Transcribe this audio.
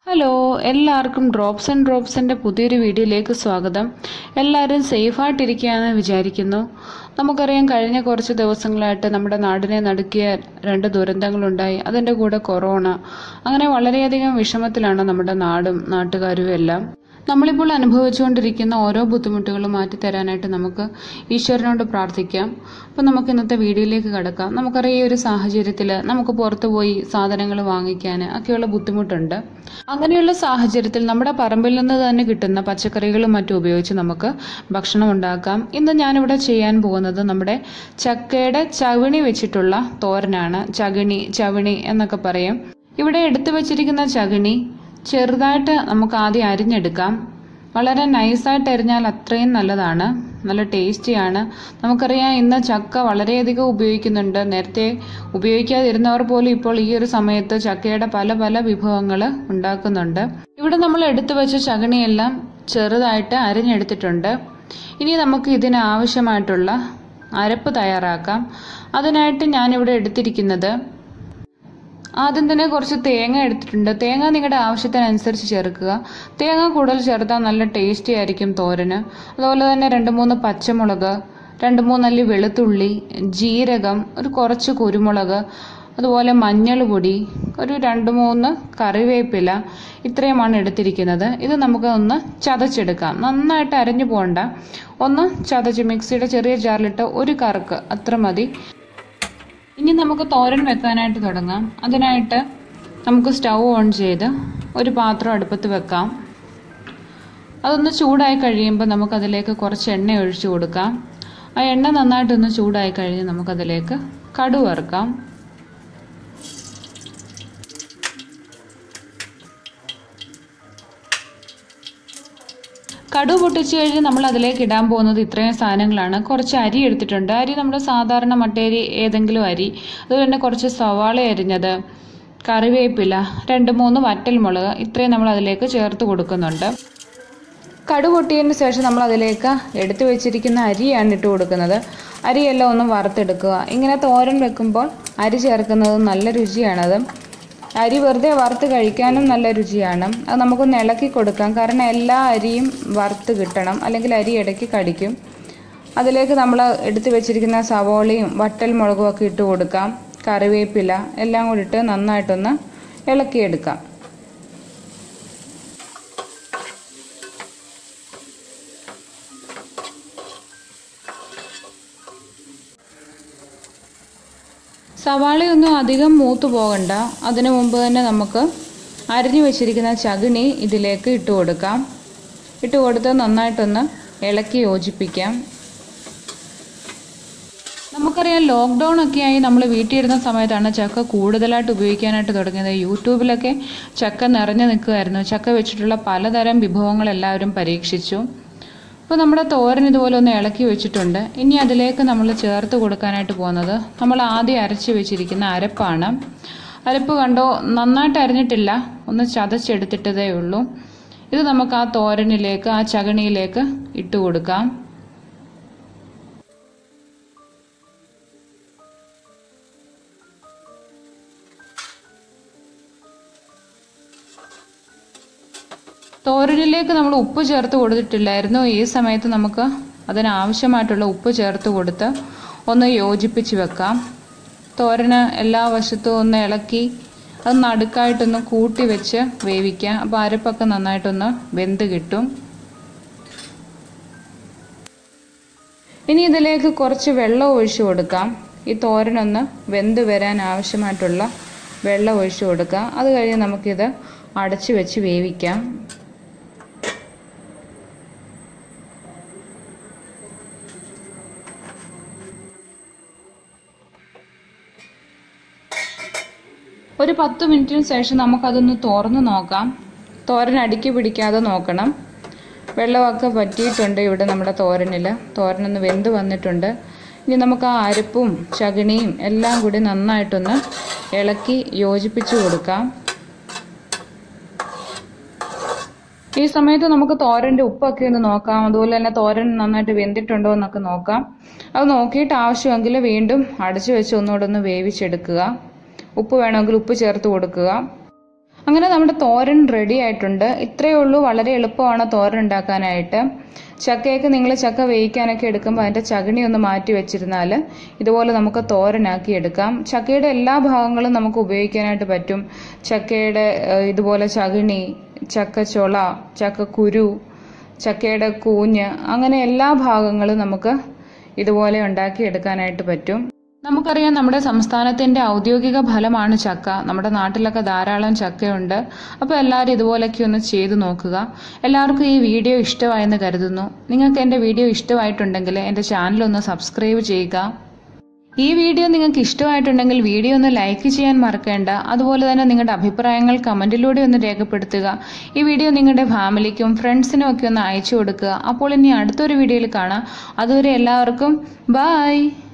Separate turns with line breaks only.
hello എല്ലാവർക്കും drops and ഡ്രോപ്സിൻ്റെ പുതിയൊരു വീഡിയോയിലേക്ക് സ്വാഗതം എല്ലാവരും സേഫായിട്ടിരിക്കുകയാണെന്ന് വിചാരിക്കുന്നു നമുക്കറിയാം കഴിഞ്ഞ കുറച്ച് ദിവസങ്ങളായിട്ട് നമ്മുടെ നാടിനെ നടുക്കിയ രണ്ട് ദുരന്തങ്ങളുണ്ടായി അതിൻ്റെ കൂടെ കൊറോണ അങ്ങനെ വളരെയധികം വിഷമത്തിലാണ് നമ്മുടെ നാടും നാട്ടുകാരും എല്ലാം നമ്മളിപ്പോൾ അനുഭവിച്ചുകൊണ്ടിരിക്കുന്ന ഓരോ ബുദ്ധിമുട്ടുകളും മാറ്റിത്തരാനായിട്ട് നമുക്ക് ഈശ്വരനോട് പ്രാർത്ഥിക്കാം അപ്പോൾ നമുക്ക് ഇന്നത്തെ വീഡിയോയിലേക്ക് കടക്കാം നമുക്കറിയാം ഈ ഒരു സാഹചര്യത്തിൽ നമുക്ക് പുറത്തു പോയി സാധനങ്ങൾ വാങ്ങിക്കാൻ ഒക്കെയുള്ള ബുദ്ധിമുട്ടുണ്ട് അങ്ങനെയുള്ള സാഹചര്യത്തിൽ നമ്മുടെ പറമ്പിൽ നിന്ന് തന്നെ കിട്ടുന്ന പച്ചക്കറികളും മറ്റും ഉപയോഗിച്ച് നമുക്ക് ഭക്ഷണം ഉണ്ടാക്കാം ഇന്ന് ഞാനിവിടെ ചെയ്യാൻ പോകുന്നത് നമ്മുടെ ചക്കയുടെ ചവിണി വെച്ചിട്ടുള്ള തോരനാണ് ചകിണി ചവിണി എന്നൊക്കെ പറയും ഇവിടെ എടുത്തു വെച്ചിരിക്കുന്ന ചകിണി ചെറുതായിട്ട് നമുക്ക് ആദ്യം അരിഞ്ഞെടുക്കാം വളരെ നൈസായിട്ട് അരിഞ്ഞാൽ അത്രയും നല്ലതാണ് നല്ല ടേസ്റ്റിയാണ് നമുക്കറിയാം ഇന്ന് ചക്ക വളരെയധികം ഉപയോഗിക്കുന്നുണ്ട് നേരത്തെ ഉപയോഗിക്കാതിരുന്നവർ പോലും ഇപ്പോൾ ഈ ഒരു സമയത്ത് ചക്കയുടെ പല പല വിഭവങ്ങൾ ഉണ്ടാക്കുന്നുണ്ട് ഇവിടെ നമ്മൾ എടുത്തു വെച്ച ചകിണിയെല്ലാം ചെറുതായിട്ട് അരിഞ്ഞെടുത്തിട്ടുണ്ട് ഇനി നമുക്ക് ഇതിന് ആവശ്യമായിട്ടുള്ള അരപ്പ് തയ്യാറാക്കാം അതിനായിട്ട് ഞാനിവിടെ എടുത്തിരിക്കുന്നത് ആദ്യം തന്നെ കുറച്ച് തേങ്ങ എടുത്തിട്ടുണ്ട് തേങ്ങ നിങ്ങളുടെ ആവശ്യത്തിനനുസരിച്ച് ചേർക്കുക തേങ്ങ കൂടുതൽ ചേർത്താൽ നല്ല ടേസ്റ്റി ആയിരിക്കും തോരന് അതുപോലെ തന്നെ രണ്ട് മൂന്ന് പച്ചമുളക് രണ്ട് മൂന്നല്ലി വെളുത്തുള്ളി ജീരകം ഒരു കുറച്ച് കുരുമുളക് അതുപോലെ മഞ്ഞൾ പൊടി ഒരു രണ്ട് മൂന്ന് കറിവേപ്പില ഇത്രയുമാണ് എടുത്തിരിക്കുന്നത് ഇത് നമുക്ക് ഒന്ന് ചതച്ചെടുക്കാം നന്നായിട്ട് അരഞ്ഞു പോകണ്ട ഒന്ന് ചതച്ച് മിക്സിയുടെ ചെറിയ ജാറിലിട്ട് ഒരു കറക്ക് അത്ര മതി ഇനി നമുക്ക് തോരൻ വെക്കാനായിട്ട് തുടങ്ങാം അതിനായിട്ട് നമുക്ക് സ്റ്റൗ ഓൺ ചെയ്ത് ഒരു പാത്രം അടുപ്പത്ത് വെക്കാം അതൊന്ന് ചൂടായി കഴിയുമ്പോൾ നമുക്കതിലേക്ക് കുറച്ച് എണ്ണ ഒഴിച്ചു കൊടുക്കാം ആ എണ്ണ നന്നായിട്ടൊന്ന് ചൂടായി കഴിഞ്ഞ് നമുക്കതിലേക്ക് കടു വറുക്കാം കടു പൊട്ടിച്ചു കഴിഞ്ഞ് നമ്മൾ അതിലേക്ക് ഇടാൻ പോകുന്നത് ഇത്രയും സാധനങ്ങളാണ് കുറച്ച് അരി എടുത്തിട്ടുണ്ട് അരി നമ്മുടെ സാധാരണ മട്ടേരി ഏതെങ്കിലും അരി അതുപോലെ തന്നെ കുറച്ച് സവാള അരിഞ്ഞത് കറിവേപ്പില രണ്ട് മൂന്ന് വറ്റൽമുളക് ഇത്രയും നമ്മൾ അതിലേക്ക് ചേർത്ത് കൊടുക്കുന്നുണ്ട് കടു പൊട്ടിയതിന് ശേഷം നമ്മൾ അതിലേക്ക് എടുത്തു വെച്ചിരിക്കുന്ന അരിയാണ് ഇട്ട് കൊടുക്കുന്നത് അരിയെല്ലാം ഒന്ന് വറുത്തെടുക്കുക ഇങ്ങനെ തോരൻ വെക്കുമ്പോൾ അരി ചേർക്കുന്നത് നല്ല രുചിയാണത് അരി വെറുതെ വറുത്ത് കഴിക്കാനും നല്ല രുചിയാണ് അത് നമുക്കൊന്ന് ഇളക്കി കൊടുക്കാം കാരണം എല്ലാ അരിയും വറുത്ത് കിട്ടണം അല്ലെങ്കിൽ അരി ഇടയ്ക്ക് കടിക്കും അതിലേക്ക് നമ്മൾ എടുത്തു വെച്ചിരിക്കുന്ന സവോളയും വട്ടൽ മുളകും ഒക്കെ ഇട്ട് കൊടുക്കാം കറിവേപ്പില എല്ലാം കൂടി ഇട്ട് നന്നായിട്ടൊന്ന് ഇളക്കിയെടുക്കാം സവാളയൊന്നും അധികം മൂത്ത് പോകണ്ട അതിനു മുമ്പ് തന്നെ നമുക്ക് അരിഞ്ഞു വെച്ചിരിക്കുന്ന ചകിണി ഇതിലേക്ക് ഇട്ട് കൊടുക്കാം ഇട്ട് കൊടുത്ത് നന്നായിട്ടൊന്ന് ഇളക്കി യോജിപ്പിക്കാം നമുക്കറിയാം ലോക്ക്ഡൗൺ ഒക്കെ ആയി നമ്മൾ വീട്ടിലിരുന്ന സമയത്താണ് ചക്ക കൂടുതലായിട്ട് ഉപയോഗിക്കാനായിട്ട് തുടങ്ങിയത് യൂട്യൂബിലൊക്കെ ചക്ക നിറഞ്ഞു നിൽക്കുമായിരുന്നു ചക്ക വെച്ചിട്ടുള്ള പലതരം വിഭവങ്ങൾ എല്ലാവരും പരീക്ഷിച്ചു അപ്പോൾ നമ്മുടെ തോരൻ ഇതുപോലെ ഒന്ന് ഇളക്കി വെച്ചിട്ടുണ്ട് ഇനി അതിലേക്ക് നമ്മൾ ചേർത്ത് കൊടുക്കാനായിട്ട് പോകുന്നത് നമ്മൾ ആദ്യം അരച്ച് വെച്ചിരിക്കുന്ന അരപ്പാണ് അരപ്പ് കണ്ടോ നന്നായിട്ട് അരിഞ്ഞിട്ടില്ല ഒന്ന് ചതച്ചെടുത്തിട്ടതേ ഉള്ളൂ ഇത് നമുക്ക് ആ തോരനിലേക്ക് ആ ചകണിയിലേക്ക് ഇട്ട് കൊടുക്കാം തോരനിലേക്ക് നമ്മൾ ഉപ്പ് ചേർത്ത് കൊടുത്തിട്ടില്ലായിരുന്നു ഈ സമയത്ത് നമുക്ക് അതിനാവശ്യമായിട്ടുള്ള ഉപ്പ് ചേർത്ത് കൊടുത്ത് ഒന്ന് യോജിപ്പിച്ച് വെക്കാം തോരന് എല്ലാ വശത്തും ഒന്ന് ഇളക്കി അത് നടുക്കായിട്ടൊന്ന് കൂട്ടി വെച്ച് വേവിക്കാം അപ്പോൾ അരപ്പൊക്കെ നന്നായിട്ടൊന്ന് വെന്ത് കിട്ടും ഇനി ഇതിലേക്ക് കുറച്ച് വെള്ളം ഒഴിച്ചു കൊടുക്കാം ഈ തോരനൊന്ന് വെന്ത് വരാൻ ആവശ്യമായിട്ടുള്ള വെള്ളം ഒഴിച്ചു കൊടുക്കാം അത് കഴിഞ്ഞ് നമുക്കിത് അടച്ചു വെച്ച് വേവിക്കാം ഒരു പത്ത് മിനിറ്റിന് ശേഷം നമുക്കതൊന്ന് തുറന്ന് നോക്കാം തോരൻ അടുക്കി പിടിക്കാതെ നോക്കണം വെള്ളമൊക്കെ പറ്റിയിട്ടുണ്ട് ഇവിടെ നമ്മുടെ തോരനിൽ തോരനൊന്ന് വെന്ത് വന്നിട്ടുണ്ട് ഇനി നമുക്ക് ആ അരപ്പും ചകിണിയും എല്ലാം കൂടി നന്നായിട്ടൊന്ന് ഇളക്കി യോജിപ്പിച്ച് കൊടുക്കാം ഈ സമയത്ത് നമുക്ക് തോരൻ്റെ ഉപ്പൊക്കെ ഒന്ന് നോക്കാം അതുപോലെ തന്നെ തോരൻ നന്നായിട്ട് വെന്തിട്ടുണ്ടോ എന്നൊക്കെ നോക്കാം അത് നോക്കിയിട്ട് ആവശ്യമെങ്കിൽ വീണ്ടും അടച്ചു വെച്ച് ഒന്നുകൂടെ ഒന്ന് വേവിച്ചെടുക്കുക ഉപ്പ് വേണമെങ്കിൽ ഉപ്പ് ചേർത്ത് കൊടുക്കുക അങ്ങനെ നമ്മുടെ തോരൻ റെഡി ആയിട്ടുണ്ട് ഇത്രയേ ഉള്ളൂ വളരെ എളുപ്പമാണ് തോരൻ ഉണ്ടാക്കാനായിട്ട് ചക്കയൊക്കെ നിങ്ങൾ ചക്ക വേവിക്കാനൊക്കെ എടുക്കുമ്പോൾ അതിൻ്റെ ചകിണി ഒന്ന് മാറ്റി വെച്ചിരുന്നാൽ ഇതുപോലെ നമുക്ക് തോരനാക്കി എടുക്കാം ചക്കയുടെ എല്ലാ ഭാഗങ്ങളും നമുക്ക് ഉപയോഗിക്കാനായിട്ട് പറ്റും ചക്കയുടെ ഏഹ്, ഇതുപോലെ ചകിണി ചക്കച്ചുള ചക്കക്കുരു ചക്കയുടെ കൂഞ്ഞ് അങ്ങനെ എല്ലാ ഭാഗങ്ങളും നമുക്ക് ഇതുപോലെ ഉണ്ടാക്കി എടുക്കാനായിട്ട് പറ്റും നമുക്കറിയാം നമ്മുടെ സംസ്ഥാനത്തിന്റെ ഔദ്യോഗിക ഫലമാണ് ചക്ക നമ്മുടെ നാട്ടിലൊക്കെ ധാരാളം ചക്കയുണ്ട് അപ്പോൾ എല്ലാവരും ഇതുപോലൊക്കെ ഒന്ന് ചെയ്തു നോക്കുക എല്ലാവർക്കും ഈ വീഡിയോ ഇഷ്ടമായെന്ന് കരുതുന്നു നിങ്ങൾക്ക് എൻ്റെ വീഡിയോ ഇഷ്ടമായിട്ടുണ്ടെങ്കിൽ എൻ്റെ ചാനൽ ഒന്ന് സബ്സ്ക്രൈബ് ചെയ്യുക ഈ വീഡിയോ നിങ്ങൾക്ക് ഇഷ്ടമായിട്ടുണ്ടെങ്കിൽ വീഡിയോ ഒന്ന് ലൈക്ക് ചെയ്യാൻ മറക്കേണ്ട അതുപോലെ തന്നെ നിങ്ങളുടെ അഭിപ്രായങ്ങൾ കമന്റിലൂടെ ഒന്ന് രേഖപ്പെടുത്തുക ഈ വീഡിയോ നിങ്ങളുടെ ഫാമിലിക്കും ഫ്രണ്ട്സിനും ഒക്കെ ഒന്ന് അയച്ചു കൊടുക്കുക അപ്പോൾ ഇനി അടുത്തൊരു വീഡിയോയിൽ കാണാം അതുവരെ എല്ലാവർക്കും ബായ്